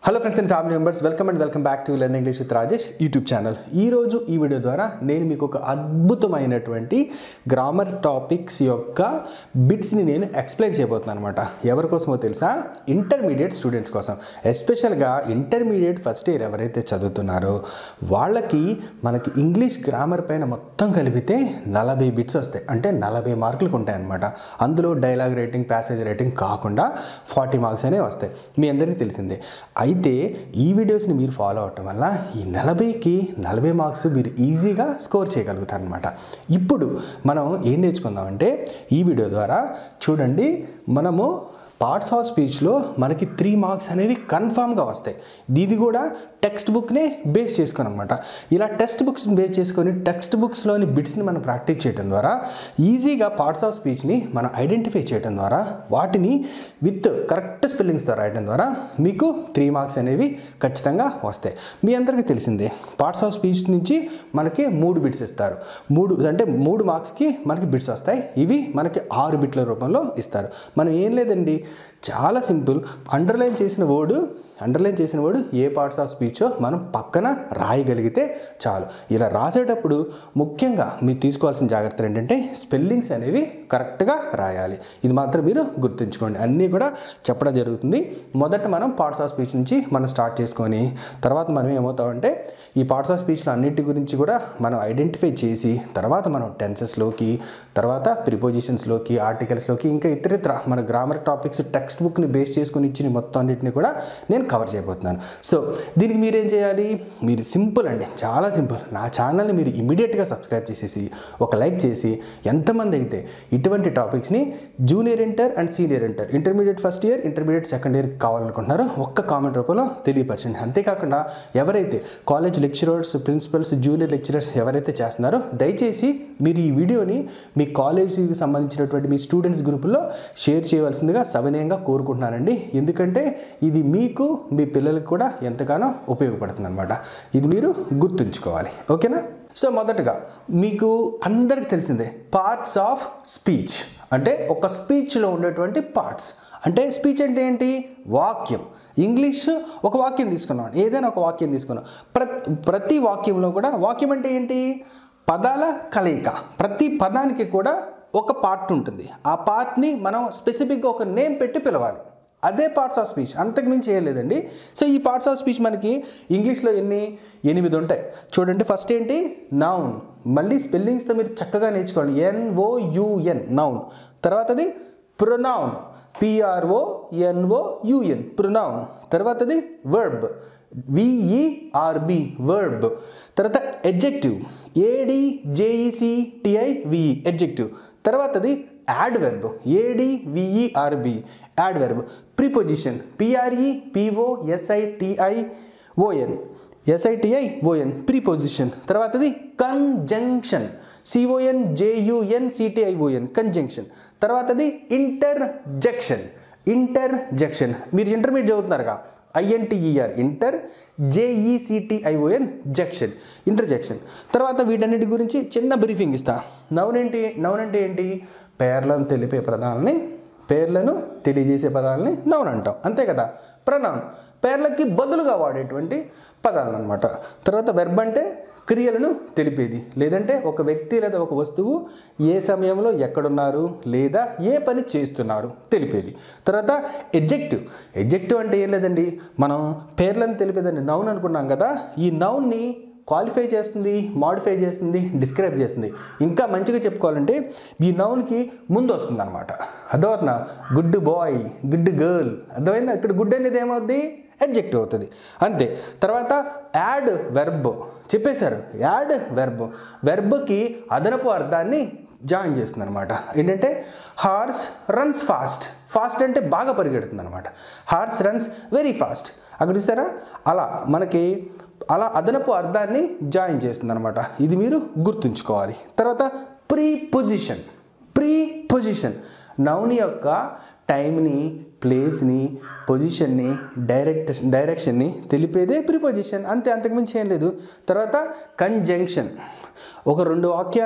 hello friends and family members welcome and welcome back to learn English with Rajesh YouTube channel ఈరోజు ఈ video ద్వారా నేను మీకు ఒక అద్భుతమైనటువంటి గ్రామర్ టాపిక్స్ యొక్క బిట్స్ని నేను ఎక్స్ప్లెయిన్ చేయబోతున్నాను అనమాట ఎవరి కోసమో తెలుసా ఇంటర్మీడియట్ స్టూడెంట్స్ కోసం ఎస్పెషల్గా ఇంటర్మీడియట్ ఫస్ట్ ఇయర్ ఎవరైతే చదువుతున్నారో వాళ్ళకి మనకి ఇంగ్లీష్ గ్రామర్ పైన మొత్తం కలిపితే నలభై బిట్స్ వస్తాయి అంటే నలభై మార్కులకు ఉంటాయి అనమాట అందులో డైలాగ్ రేటింగ్ ప్యాసేజ్ రేటింగ్ కాకుండా ఫార్టీ మార్క్స్ అనేవి వస్తాయి మీ అందరికీ తెలిసిందే అయితే ఈ వీడియోస్ని మీరు ఫాలో అవటం వల్ల ఈ నలభైకి నలభై మార్క్స్ మీరు ఈజీగా స్కోర్ చేయగలుగుతారు అనమాట ఇప్పుడు మనం ఏం నేర్చుకుందామంటే ఈ వీడియో ద్వారా చూడండి మనము పార్ట్స్ ఆఫ్ స్పీచ్లో మనకి త్రీ మార్క్స్ అనేవి కన్ఫామ్గా వస్తాయి ఇది కూడా టెక్స్ట్ బుక్నే బేస్ చేసుకొని అనమాట ఇలా టెక్స్ట్ బుక్స్ బేస్ చేసుకొని టెక్స్ట్ బుక్స్లోని బిట్స్ని మనం ప్రాక్టీస్ చేయడం ద్వారా ఈజీగా పార్ట్స్ ఆఫ్ స్పీచ్ని మనం ఐడెంటిఫై చేయడం ద్వారా వాటిని విత్ కరెక్ట్ స్పెల్లింగ్స్తో రాయడం ద్వారా మీకు త్రీ మార్క్స్ అనేవి ఖచ్చితంగా వస్తాయి మీ అందరికీ తెలిసిందే పార్ట్స్ ఆఫ్ స్పీచ్ నుంచి మనకి మూడు బిట్స్ ఇస్తారు మూడు అంటే మూడు మార్క్స్కి మనకి బిట్స్ వస్తాయి ఇవి మనకి ఆరు బిట్ల రూపంలో ఇస్తారు మనం ఏం లేదండి చాలా సింపుల్ అండర్లైన్ చేసిన వర్డ్ అండర్లైన్ చేసిన వర్డ్ ఏ పార్ట్స్ ఆఫ్ స్పీచో మనం పక్కన రాయగలిగితే చాలు ఇలా రాసేటప్పుడు ముఖ్యంగా మీరు తీసుకోవాల్సిన జాగ్రత్తలు ఏంటంటే స్పెల్లింగ్స్ అనేవి కరెక్ట్గా రాయాలి ఇది మాత్రం మీరు గుర్తుంచుకోండి అన్నీ కూడా చెప్పడం జరుగుతుంది మొదట మనం పార్ట్స్ ఆఫ్ స్పీచ్ నుంచి మనం స్టార్ట్ చేసుకొని తర్వాత మనం ఏమవుతామంటే ఈ పార్ట్స్ ఆఫ్ స్పీచ్లో అన్నిటి గురించి కూడా మనం ఐడెంటిఫై చేసి తర్వాత మనం టెన్సెస్లోకి తర్వాత ప్రిపోజిషన్స్లోకి ఆర్టికల్స్లోకి ఇంకా ఇతరితర మన గ్రామర్ టాపిక్స్ టెక్స్ట్ బుక్ని బేస్ చేసుకుని ఇచ్చిన మొత్తం అన్నిటిని కూడా నేను కవర్ చేయబోతున్నాను సో దీనికి మీరేం చేయాలి మీరు సింపుల్ అండి చాలా సింపుల్ నా ఛానల్ని మీరు ఇమీడియట్గా సబ్స్క్రైబ్ చేసేసి ఒక లైక్ చేసి ఎంతమంది అయితే ఇటువంటి టాపిక్స్ని junior inter and senior inter intermediate first year intermediate second year కావాలనుకుంటున్నారో ఒక్క కామెంట్ రూపంలో తెలియపరచండి అంతేకాకుండా ఎవరైతే college lecturers principals junior lecturers ఎవరైతే చేస్తున్నారో దయచేసి మీరు ఈ వీడియోని మీ కాలేజీకి సంబంధించినటువంటి మీ స్టూడెంట్స్ గ్రూపుల్లో షేర్ చేయవలసిందిగా సవినయంగా కోరుకుంటున్నానండి ఎందుకంటే ఇది మీకు మీ పిల్లలకు కూడా ఎంతగానో ఉపయోగపడుతుంది అనమాట ఇది మీరు గుర్తుంచుకోవాలి ఓకేనా సో మొదటగా మీకు అందరికీ తెలిసిందే పార్ట్స్ ఆఫ్ స్పీచ్ అంటే ఒక స్పీచ్లో ఉండేటువంటి పార్ట్స్ అంటే స్పీచ్ అంటే ఏంటి వాక్యం ఇంగ్లీష్ ఒక వాక్యం తీసుకున్నాం ఏదైనా ఒక వాక్యం తీసుకున్నాం ప్రతి ప్రతి వాక్యంలో కూడా వాక్యం అంటే ఏంటి పదాల కలయిక ప్రతి పదానికి కూడా ఒక పార్ట్ ఉంటుంది ఆ పార్ట్ని మనం స్పెసిఫిక్గా ఒక నేమ్ పెట్టి పిలవాలి అదే పార్ట్స్ ఆఫ్ స్పీచ్ అంతకుమించి చేయలేదండి సో ఈ పార్ట్స్ ఆఫ్ స్పీచ్ మనకి ఇంగ్లీష్లో ఎన్ని ఎనిమిది ఉంటాయి చూడండి ఫస్ట్ ఏంటి నౌన్ మళ్ళీ స్పెల్లింగ్స్తో మీరు చక్కగా నేర్చుకోండి ఎన్ఓయుఎన్ నౌన్ తర్వాతది pronoun PRO N O U N pronoun తర్వాతది వర్బ్ విఈఆర్బి వర్బ్ తర్వాత adjective AD జేఈసి TI VE adjective తర్వాతది add verb AD విఈఆర్బి add verb preposition పిఆర్ఈ PO ఎస్ఐటిఐ ఓఎన్ ఎస్ఐటిఐ ఓఎన్ preposition తర్వాతది కంజంక్షన్ సిఓఎన్ జేయుఎన్ సిటిఐఓఎన్ కంజంక్షన్ తర్వాతది ఇంటర్జెక్షన్ ఇంటర్జెక్షన్ మీరు ఇంటర్మీడియట్ చదువుతున్నారుగా ఐఎన్టీఈఆర్ ఇంటర్ జేఈసిటిఐఓఎన్ జెక్షన్ ఇంటర్జెక్షన్ తర్వాత వీటన్నిటి గురించి చిన్న బ్రీఫింగ్ ఇస్తా నౌన్ ఏంటి నౌన్ అంటే ఏంటి పేర్లను తెలిపే పదాలని పేర్లను తెలియజేసే పదాలని నౌన్ అంటాం అంతే కదా ప్రనౌన్ పేర్లకి బదులుగా వాడేటువంటి పదాలను అనమాట తర్వాత వెర్బ్ అంటే క్రియలను తెలిపేది లేదంటే ఒక వ్యక్తి లేదా ఒక వస్తువు ఏ సమయంలో ఎక్కడున్నారు లేదా ఏ పని చేస్తున్నారు తెలిపేది తర్వాత ఎడ్జెక్టివ్ ఎడ్జెక్టివ్ అంటే ఏం లేదండి మనం పేర్లను తెలిపేదని నౌన్ అనుకున్నాం కదా ఈ నౌన్ని క్వాలిఫై చేస్తుంది మాడిఫై చేస్తుంది డిస్క్రైబ్ చేస్తుంది ఇంకా మంచిగా చెప్పుకోవాలంటే ఈ నౌన్కి ముందు వస్తుంది అనమాట అర్థమవుతున్నా గుడ్ బాయ్ గుడ్ గర్ల్ అర్థమైందా ఇక్కడ గుడ్ అనేది ఏమవుద్ది అడ్జెక్టివ్ అవుతుంది అంతే తర్వాత యాడ్ వెర్బ్ చెప్పేశారు యాడ్ వెర్బ్ వెర్బ్కి అదనపు అర్థాన్ని జాయిన్ చేస్తుంది అనమాట ఏంటంటే హార్స్ రన్స్ ఫాస్ట్ ఫాస్ట్ అంటే బాగా పరిగెడుతుంది అనమాట హార్స్ రన్స్ వెరీ ఫాస్ట్ అక్కడ చూసారా అలా మనకి అలా అదనపు అర్థాన్ని జాయిన్ చేస్తుంది అనమాట ఇది మీరు గుర్తుంచుకోవాలి తర్వాత preposition preposition noun యొక్క టైంని ప్లేస్ని పొజిషన్ని డైరెక్ట్ డైరెక్షన్ని తెలిపేదే ప్రిపోజిషన్ అంతే అంతకుమించి ఏం లేదు తర్వాత కంజంక్షన్ ఒక రెండు వాక్యాల్ని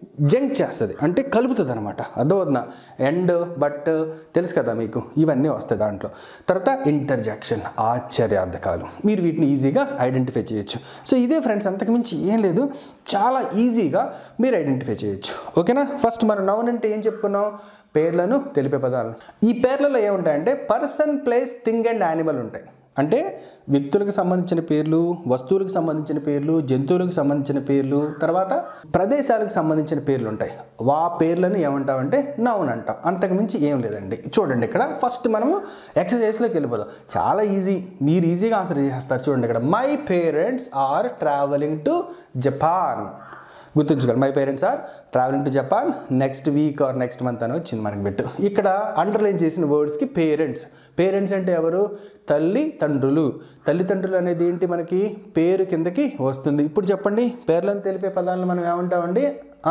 జంక్ చేస్తుంది అంటే కలుపుతుంది అనమాట అర్థమవుతుందా ఎండ్ బట్ తెలుసు కదా మీకు ఇవన్నీ వస్తాయి దాంట్లో తర్వాత ఇంటర్జెక్షన్ ఆశ్చర్యార్థకాలు మీరు వీటిని ఈజీగా ఐడెంటిఫై చేయొచ్చు సో ఇదే ఫ్రెండ్స్ అంతకుమించి ఏం లేదు చాలా ఈజీగా మీరు ఐడెంటిఫై చేయొచ్చు ఓకేనా ఫస్ట్ మనం నౌన్ అంటే ఏం చెప్పుకున్నాం పేర్లను తెలిపే పదాలు ఈ పేర్లలో ఏముంటాయంటే person place thing and animal ఉంటాయి అంటే వ్యక్తులకు సంబంధించిన పేర్లు వస్తువులకు సంబంధించిన పేర్లు జంతువులకు సంబంధించిన పేర్లు తర్వాత ప్రదేశాలకు సంబంధించిన పేర్లు ఉంటాయి వా పేర్లను ఏమంటామంటే నౌన్ అంటాం అంతకుమించి ఏం లేదండి చూడండి ఇక్కడ ఫస్ట్ మనము ఎక్సర్సైజ్లోకి వెళ్ళిపోదాం చాలా ఈజీ మీరు ఈజీగా ఆన్సర్ చేసేస్తారు చూడండి ఇక్కడ my parents are travelling to Japan గుర్తుంచుకోండి my parents are travelling to Japan next week or next month అని వచ్చింది మనకి పెట్టు ఇక్కడ అండర్లైన్ చేసిన వర్డ్స్కి పేరెంట్స్ పేరెంట్స్ అంటే ఎవరు తల్లి తండ్రులు తల్లిదండ్రులు అనేది ఏంటి మనకి పేరు కిందకి వస్తుంది ఇప్పుడు చెప్పండి పేర్లను తెలిపే పదాలను మనం ఏమంటామండి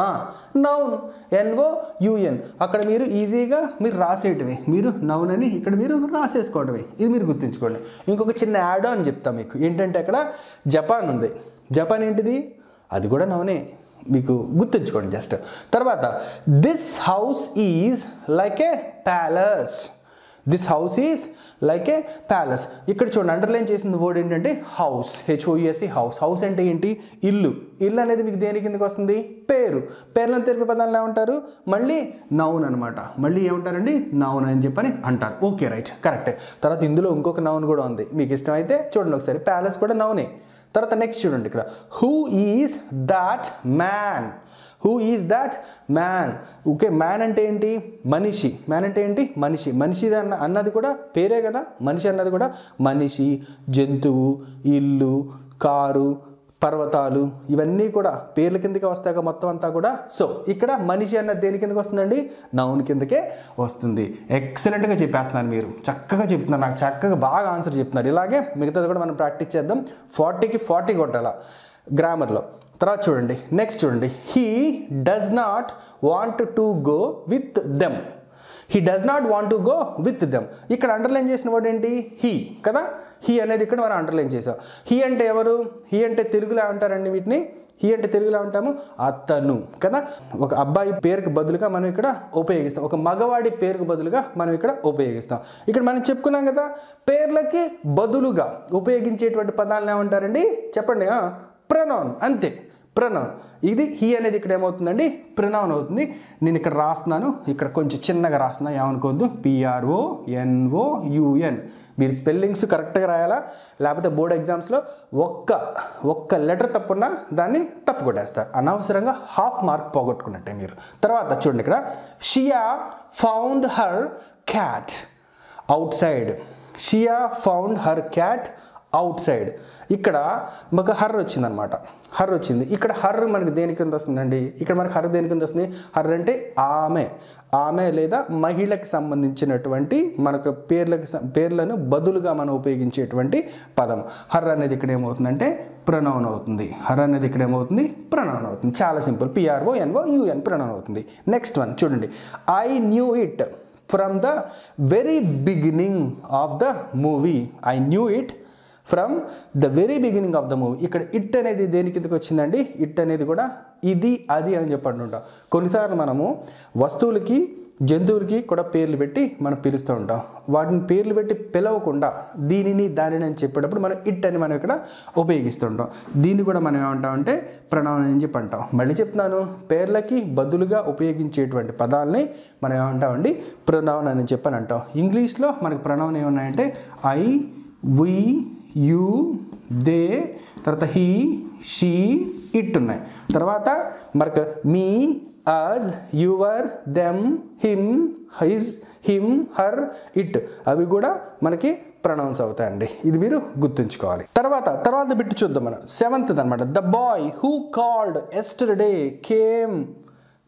నౌన్ ఎన్ఓ యుఎన్ అక్కడ మీరు ఈజీగా మీరు రాసేయటమే మీరు నౌన్ అని ఇక్కడ మీరు రాసేసుకోవడమే ఇది మీరు గుర్తుంచుకోండి ఇంకొక చిన్న యాడ్ అని చెప్తా మీకు ఏంటంటే అక్కడ జపాన్ ఉంది జపాన్ ఏంటిది అది కూడా నౌనే మీకు గుర్తుంచుకోండి జస్ట్ తర్వాత this house is like a palace this house is like a palace ఇక్కడ చూడండి అండర్లైన్ చేసిన వర్డ్ ఏంటంటే హౌస్ హెచ్ఓఈఎస్సి హౌస్ హౌస్ అంటే ఏంటి ఇల్లు ఇల్లు అనేది మీకు దేని కిందకి వస్తుంది పేరు పేర్లను తెలిపే పదాలను ఏమంటారు మళ్ళీ నౌన్ అనమాట మళ్ళీ ఏమంటారండి నౌన్ అని చెప్పని అంటారు ఓకే రైట్ కరెక్టే తర్వాత ఇందులో ఇంకొక నౌన్ కూడా ఉంది మీకు ఇష్టమైతే చూడండి ఒకసారి ప్యాలెస్ కూడా నౌనే తర్వాత నెక్స్ట్ చూడండి ఇక్కడ who is that man who is that man okay man అంటే ఏంటి మనిషి మ్యాన్ అంటే ఏంటి మనిషి మనిషి అన్న అన్నది కూడా పేరే కదా మనిషి అన్నది కూడా మనిషి జంతువు ఇల్లు కారు పర్వతాలు ఇవన్నీ కూడా పేర్ల కిందకే వస్తాయి కదా మొత్తం అంతా కూడా సో ఇక్కడ మనిషి అన్నది దేని కిందకి వస్తుందండి నౌన్ కిందకే వస్తుంది ఎక్సలెంట్గా చెప్పేస్తున్నారు మీరు చక్కగా చెప్తున్నారు నాకు చక్కగా బాగా ఆన్సర్ చెప్తున్నారు ఇలాగే మిగతాది కూడా మనం ప్రాక్టీస్ చేద్దాం ఫార్టీకి ఫార్టీ కొట్టాల గ్రామర్లో తర్వాత చూడండి నెక్స్ట్ చూడండి he does not want to go with them he does not want to go with them ఇక్కడ అండర్లైన్ చేసిన వర్డ్ ఏంటి హీ కదా హీ అనేది ఇక్కడ మనం అండర్లైన్ చేసాం హీ అంటే ఎవరు హీ అంటే తెలుగులో ఏమంటారండి వీటిని హీ అంటే తెలుగులో అంటాము అతను కదా ఒక అబ్బాయి పేరుకి బదులుగా మనం ఇక్కడ ఉపయోగిస్తాం ఒక మగవాడి పేరుకు బదులుగా మనం ఇక్కడ ఉపయోగిస్తాం ఇక్కడ మనం చెప్పుకున్నాం కదా పేర్లకి బదులుగా ఉపయోగించేటువంటి పదాలను ఏమంటారండి చెప్పండి ప్రనౌన్ అంతే ప్రనౌన్ ఇది హీ అనేది ఇక్కడ ఏమవుతుందండి ప్రనౌన్ అవుతుంది నేను ఇక్కడ రాస్తున్నాను ఇక్కడ కొంచెం చిన్నగా రాస్తున్నా ఏమనుకోవద్దు పిఆర్ఓ ఎన్ఓ యుఎన్ మీరు స్పెల్లింగ్స్ కరెక్ట్గా రాయాలా లేకపోతే బోర్డ్ ఎగ్జామ్స్లో ఒక్క ఒక్క లెటర్ తప్పున్నా దాన్ని తప్పు కొట్టేస్తారు అనవసరంగా హాఫ్ మార్క్ పోగొట్టుకున్నట్టే మీరు తర్వాత చూడండి ఇక్కడ she found her cat outside she found her cat outside ఇక్కడ మాకు హర్ వచ్చిందనమాట హర్ వచ్చింది ఇక్కడ హర్ మనకి దేని కింద వస్తుందండి ఇక్కడ మనకి హర్ దేని కింద వస్తుంది హర్ అంటే ఆమె ఆమె లేదా మహిళకి సంబంధించినటువంటి మనకు పేర్లకు సం- పేర్లను బదులుగా మనం ఉపయోగించేటువంటి పదం హర్ అనేది ఇక్కడ ఏమవుతుందంటే ప్రొనౌన్ అవుతుంది హర్ అనేది ఇక్కడ ఏమవుతుంది ప్రొనౌన్ అవుతుంది చాలా simple P R O N O U N pronoun అవుతుంది నెక్స్ట్ వన్ చూడండి I knew it from the very beginning of the movie I knew it from the very beginning of the movie ఇక్కడ ఇట్ అనేది దేని కిందకి వచ్చిందండి ఇట్ అనేది కూడా ఇది అది అని చెప్పి అంటుంటాం కొన్నిసార్లు మనము వస్తువులకి జంతువులకి కూడా పేర్లు పెట్టి మనం పిలుస్తూ ఉంటాం వాటిని పేర్లు పెట్టి పిలవకుండా దీనిని దానిని అని చెప్పేటప్పుడు మనం ఇట్ అని మనం ఇక్కడ ఉపయోగిస్తుంటాం దీన్ని కూడా మనం ఏమంటామంటే ప్రణామం అని చెప్పి అంటాం మళ్ళీ చెప్తున్నాను పేర్లకి బదులుగా ఉపయోగించేటువంటి పదాలని మనం ఏమంటామండి ప్రొనౌన్ అని చెప్పని అంటాం ఇంగ్లీష్లో మనకి ప్రొనౌన్ ఏమన్నాయంటే ఐ వి యు దే తర్వాత హీ షీ ఇట్ ఉన్నాయి తర్వాత మనకు me us your them him his him her it అవి కూడా మనకి ప్రొనౌన్స్ అవుతాయండి ఇది మీరు గుర్తుంచుకోవాలి తర్వాత తర్వాత బిట్టు చూద్దాం మనం సెవెంత్ అనమాట the boy who called yesterday came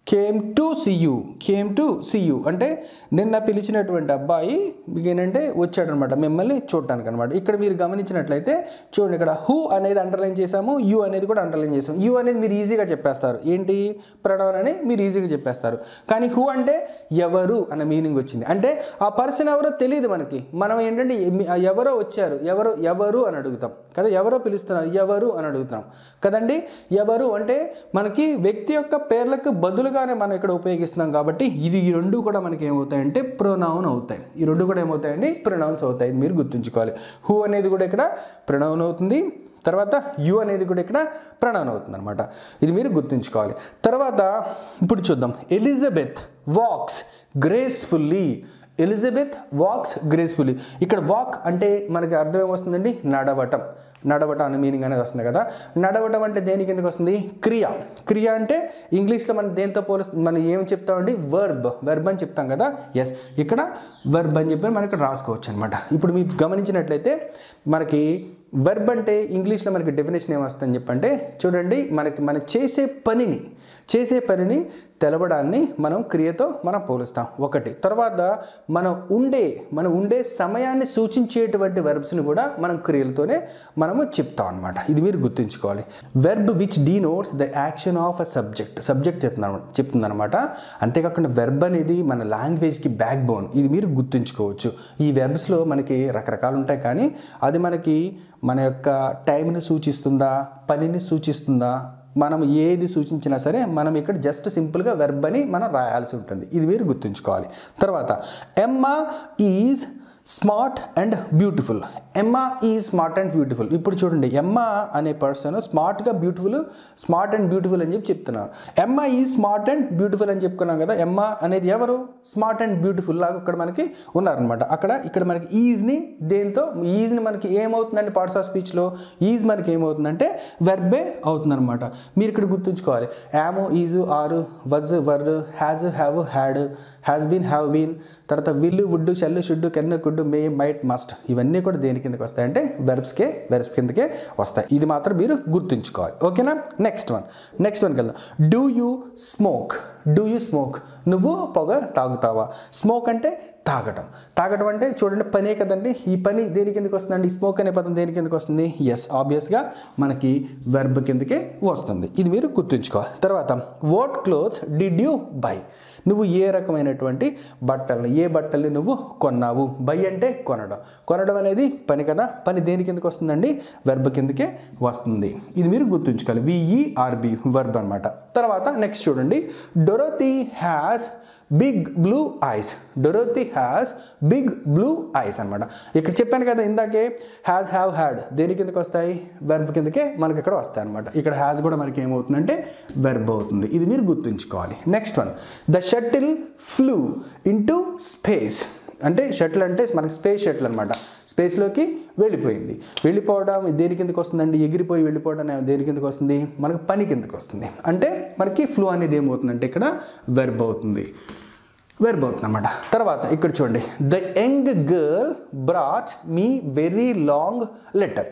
came to see you came to see you అంటే నిన్న పిలిచినటువంటి అబ్బాయి మీకు ఏంటంటే వచ్చాడనమాట మిమ్మల్ని చూడటానికి అనమాట ఇక్కడ మీరు గమనించినట్లయితే చూడండి ఇక్కడ హూ అనేది అండర్లైన్ చేసాము యు అనేది కూడా అండర్లైన్ చేసాము యు అనేది మీరు ఈజీగా చెప్పేస్తారు ఏంటి ప్రణవన్ అని మీరు ఈజీగా చెప్పేస్తారు కానీ హూ అంటే ఎవరు అన్న మీనింగ్ వచ్చింది అంటే ఆ పర్సన్ ఎవరో తెలియదు మనకి మనం ఏంటంటే ఎమి- ఆ ఎవరో వచ్చారు ఎవరు ఎవరు అని అడుగుతాం కదా ఎవరో పిలుస్తున్నారు ఎవరు అని అడుగుతాం కదండి ఎవరు అంటే మనకి వ్యక్తి యొక్క పేర్లకు బదులుగానే మనం ఇక్కడ ఉపయోగిస్తున్నాం కాబట్టి ఇది ఈ రెండు కూడా మనకి ఏమవుతాయంటే ప్రొనౌన్ అవుతాయి ఈ రెండు కూడా ఏమవుతాయండి ప్రొనౌన్స్ అవుతాయి ఇది మీరు గుర్తుంచుకోవాలి హూ అనేది కూడా ఇక్కడ ప్రొనౌన్ అవుతుంది తర్వాత యు అనేది కూడా ఇక్కడ ప్రొనౌన్ అవుతుంది అనమాట ఇది మీరు గుర్తుంచుకోవాలి తర్వాత ఇప్పుడు చూద్దాం Elizabeth walks gracefully Elizabeth walks gracefully ఇక్కడ వాక్ అంటే మనకి అర్థం ఏమొస్తుందండి నడవటం నడవటం అనే మీనింగ్ అనేది వస్తుంది కదా నడవటం అంటే దేనికి ఎందుకు వస్తుంది క్రియ క్రియ అంటే ఇంగ్లీష్లో మనం దేంతో పోలుస్తుంది మనం ఏం చెప్తామండి వర్బ్ వెర్బ్ అని చెప్తాం కదా ఎస్ ఇక్కడ వెర్బ్ అని చెప్పి మనం ఇక్కడ రాసుకోవచ్చు అనమాట ఇప్పుడు మీరు గమనించినట్లయితే మనకి వెర్బ్ అంటే ఇంగ్లీష్లో మనకి డెఫినేషన్ ఏమొస్తుందని చెప్పంటే చూడండి మనకి మనం చేసే పనిని చేసే పనిని తెలవడాన్ని మనం క్రియతో మనం పోలుస్తాం ఒకటి తర్వాత మనం ఉండే మనం ఉండే సమయాన్ని సూచించేటువంటి వెర్బ్స్ని కూడా మనం క్రియలతోనే మనము చెప్తాం అనమాట ఇది మీరు గుర్తుంచుకోవాలి verb which denotes the action of a subject subject చెప్తున్నాను చెప్తుందన్నమాట అంతేకాకుండా వెర్బ్ అనేది మన లాంగ్వేజ్కి బ్యాక్ బోన్ ఇది మీరు గుర్తుంచుకోవచ్చు ఈ వెర్బ్స్లో మనకి రకరకాలు ఉంటాయి కానీ అది మనకి మన యొక్క టైంని సూచిస్తుందా పనిని సూచిస్తుందా మనం ఏది సూచించినా సరే మనం ఇక్కడ జస్ట్ సింపుల్గా వెర్బ్ అని మనం రాయాల్సి ఉంటుంది ఇది మీరు గుర్తుంచుకోవాలి తర్వాత Emma is smart and beautiful Emma is smart and beautiful ఇప్పుడు చూడండి ఎమ్మా అనే పర్సన్ స్మార్ట్గా బ్యూటిఫుల్ స్మార్ట్ అండ్ బ్యూటిఫుల్ అని చెప్పి చెప్తున్నారు ఎమ్మా ఈ స్మార్ట్ అండ్ బ్యూటిఫుల్ అని చెప్పుకున్నాం కదా ఎమ్మా అనేది ఎవరు స్మార్ట్ అండ్ బ్యూటిఫుల్ లాగా ఇక్కడ మనకి ఉన్నారనమాట అక్కడ ఇక్కడ మనకి ఈజ్ని దేంతో ఈజ్ని మనకి ఏమవుతుందంటే పార్ట్స్ ఆఫ్ స్పీచ్లో ఈజ్ మనకి ఏమవుతుందంటే వెర్బే అవుతుందన్నమాట మీరు ఇక్కడ గుర్తుంచుకోవాలి యామో is are was were has have had has been have been తర్వాత will would shall should can could may might must ఇవన్నీ కూడా దేని కిందకి వస్తాయంటే వెర్బ్స్కే వెర్బ్స్ కిందకే వస్తాయి ఇది మాత్రం మీరు గుర్తుంచుకోవాలి ఓకేనా నెక్స్ట్ వన్ నెక్స్ట్ వన్కి వెళ్దాం do you smoke do you smoke నువ్వు పొగ తాగుతావా స్మోక్ అంటే తాగటం తాగటం అంటే చూడండి పనే కదండి ఈ పని దేని కిందకి వస్తుందండి ఈ స్మోక్ అనే పదం దేని కిందకి వస్తుంది ఎస్ ఆబ్వియస్గా మనకి వెర్బ్ కిందకే వస్తుంది ఇది మీరు గుర్తుంచుకోవాలి తర్వాత what clothes did you buy నువ్వు ఏ రకమైనటువంటి బట్టల్ని ఏ బట్టల్ని నువ్వు కొన్నావు బై అంటే కొనడం కొనడం అనేది పని కదా పని దేని కిందకి వస్తుందండి వెర్బ్ కిందకే వస్తుంది ఇది మీరు గుర్తుంచుకోవాలి విఈఆర్బి వర్బ్ అనమాట తర్వాత నెక్స్ట్ చూడండి Dorothy has big blue eyes Dorothy has big blue eyes అనమాట ఇక్కడ చెప్పాను కదా ఇందాకే హ్యాస్ హ్యావ్ హ్యాడ్ దేని కిందకి వస్తాయి వెర్బ్ కిందకే మనకి ఇక్కడ వస్తాయి అనమాట ఇక్కడ హ్యాస్ కూడా మనకి ఏమవుతుందంటే వెర్బ్ అవుతుంది ఇది మీరు గుర్తుంచుకోవాలి next one the shuttle flew into space అంటే షటిల్ అంటే మనకి స్పేస్ షటిల్ అనమాట స్పేస్లోకి వెళ్ళిపోయింది వెళ్ళిపోవడం దేని కిందకి వస్తుందండి ఎగిరిపోయి వెళ్ళిపోవడం అనే దేని కిందకి వస్తుంది మనకు పని కిందకి వస్తుంది అంటే మనకి ఫ్లో అనేది ఏమవుతుందంటే ఇక్కడ వెర్బ్ అవుతుంది వెర్బ్ అవుతుంది అనమాట తర్వాత ఇక్కడ చూడండి the young girl brought me very long letter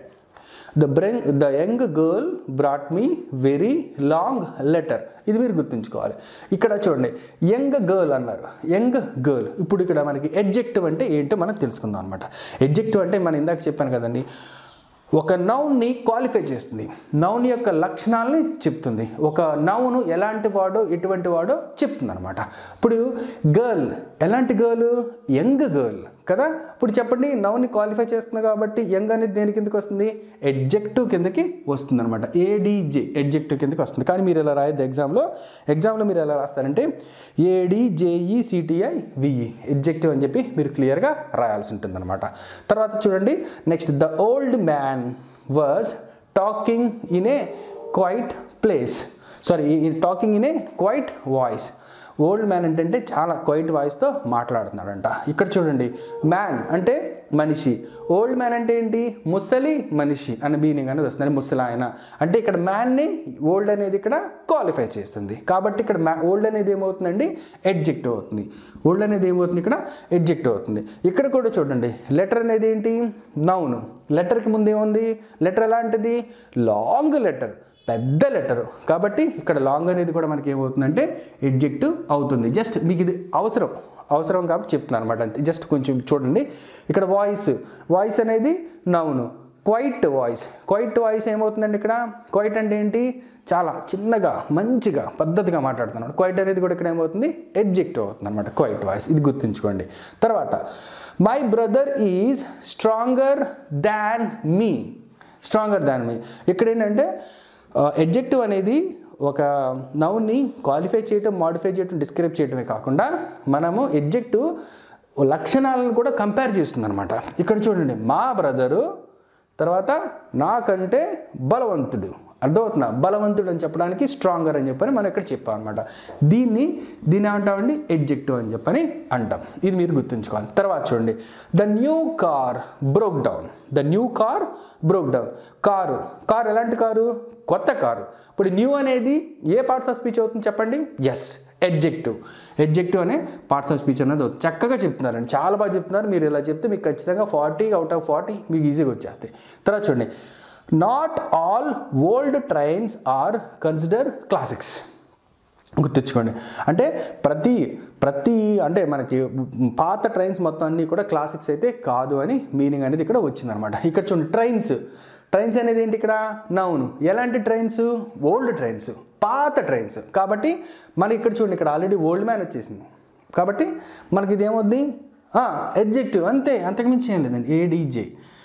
the bring the young girl brought me very long letter ఇది మీరు గుర్తుంచుకోవాలి ఇక్కడ చూడండి యంగ్ గర్ల్ అన్నారు యంగ్ గర్ల్ ఇప్పుడు ఇక్కడ మనకి ఎడ్జెక్టివ్ అంటే ఏంటో మనం తెలుసుకుందాం అనమాట ఎడ్జెక్టివ్ అంటే మనం ఇందాక చెప్పాను కదండి ఒక నౌన్ని క్వాలిఫై చేస్తుంది నౌన్ యొక్క లక్షణాలని చెప్తుంది ఒక నౌను ఎలాంటి వాడో ఎటువంటి వాడో చెప్తుంది అనమాట ఇప్పుడు గర్ల్ ఎలాంటి గర్ల్ యంగ్ గర్ల్ కదా ఇప్పుడు చెప్పండి నౌన్ని క్వాలిఫై చేస్తుంది కాబట్టి యంగ్ అనేది దేని కిందకి వస్తుంది ఎడ్జెక్టివ్ కిందకి వస్తుంది అనమాట ఏడీజే ఎడ్జెక్టివ్ కిందకి వస్తుంది కానీ మీరు ఎలా రాయద్దు ఎగ్జామ్లో ఎగ్జామ్లో మీరు ఎలా రాస్తారంటే ఏడీజేఈ సిటిఐ విఈ ఎడ్జెక్టివ్ అని చెప్పి మీరు క్లియర్గా రాయాల్సి ఉంటుంది అనమాట తర్వాత చూడండి next the old man was talking in a quiet place sorry talking in a quiet voice old man అంటే చాలా క్వైట్ వాయిస్తో మాట్లాడుతున్నాడంట ఇక్కడ చూడండి మ్యాన్ అంటే మనిషి ఓల్డ్ మ్యాన్ అంటే ఏంటి ముసలి మనిషి అనే మీనింగ్ అనేది వస్తుంది ముసలి ఆయన అంటే ఇక్కడ మ్యాన్ని ఓల్డ్ అనేది ఇక్కడ క్వాలిఫై చేస్తుంది కాబట్టి ఇక్కడ మ్యా ఓల్డ్ అనేది ఏమవుతుందండి ఎడ్జెక్టివ్ అవుతుంది ఓల్డ్ అనేది ఏమవుతుంది ఇక్కడ ఎడ్జెక్టివ్ అవుతుంది ఇక్కడ కూడా చూడండి లెటర్ అనేది ఏంటి నౌను లెటర్కి ముందు ఏముంది లెటర్ ఎలాంటిది లాంగ్ లెటర్ పెద్ద లెటరు కాబట్టి ఇక్కడ లాంగ్ అనేది కూడా మనకి ఏమవుతుందంటే ఎడ్జెక్టివ్ అవుతుంది జస్ట్ మీకు ఇది అవసరం అవసరం కాబట్టి చెప్తున్నాను అనమాట అంతే జస్ట్ కొంచెం చూడండి ఇక్కడ వాయిస్ వాయిస్ అనేది noun quiet voice quiet voice ఏమవుతుందండి ఇక్కడ క్వైట్ అంటే ఏంటి చాలా చిన్నగా మంచిగా పద్ధతిగా మాట్లాడుతున్నాడు క్వైట్ అనేది కూడా ఇక్కడ ఏమవుతుంది ఎడ్జెక్టివ్ అవుతుంది అనమాట క్వైట్ వాయిస్ ఇది గుర్తుంచుకోండి తర్వాత my brother is stronger than me stronger than me ఇక్కడ ఏంటంటే ఎడ్జెక్టివ్ అనేది ఒక నౌన్ని క్వాలిఫై చేయటం మాడిఫై చేయటం డిస్క్రైబ్ చేయటమే కాకుండా మనము ఎడ్జెక్టివ్ లక్షణాలను కూడా కంపేర్ చేస్తుంది అనమాట ఇక్కడ చూడండి మా బ్రదరు తర్వాత నాకంటే బలవంతుడు అర్థమవుతున్నా బలవంతుడు అని చెప్పడానికి స్ట్రాంగర్ అని చెప్పని మనం ఇక్కడ చెప్పాం అనమాట దీన్ని దీన్ని ఏమంటామండి ఎడ్జెక్టివ్ అని చెప్పని అంటాం ఇది మీరు గుర్తుంచుకోవాలి తర్వాత చూడండి the new car broke down the new car broke down car car ఎలాంటి కారు కొత్త కారు ఇప్పుడు న్యూ అనేది ఏ పార్ట్స్ ఆఫ్ స్పీచ్ అవుతుంది చెప్పండి ఎస్ ఎడ్జెక్టివ్ ఎడ్జెక్టివ్ అనే పార్ట్స్ ఆఫ్ స్పీచ్ అనేది అవుతుంది చక్కగా చెప్తున్నారండి చాలా బాగా చెప్తున్నారు మీరు ఇలా చెప్తే మీకు ఖచ్చితంగా ఫార్టీ అవుట్ ఆఫ్ ఫార్టీ మీకు ఈజీగా వచ్చేస్తాయి తర్వాత చూడండి not all old trains are consider classics గుర్తుంచుకోండి అంటే ప్రతి ప్రతి అంటే మనకి పాత ట్రైన్స్ మొత్తం అన్నీ కూడా క్లాసిక్స్ అయితే కాదు అని మీనింగ్ అనేది ఇక్కడ వచ్చిందనమాట ఇక్కడ చూడండి ట్రైన్స్ ట్రైన్స్ అనేది ఏంటి ఇక్కడ నౌను ఎలాంటి ట్రైన్స్ ఓల్డ్ ట్రైన్స్ పాత ట్రైన్స్ కాబట్టి మనకి ఇక్కడ చూడండి ఇక్కడ ఆల్రెడీ ఓల్డ్ మ్యాన్ వచ్చేసింది కాబట్టి మనకి ఇది ఏమవుద్ది ఎడ్జెక్టివ్ అంతే అంతకుమించి ఏం లేదండి ఏడీజే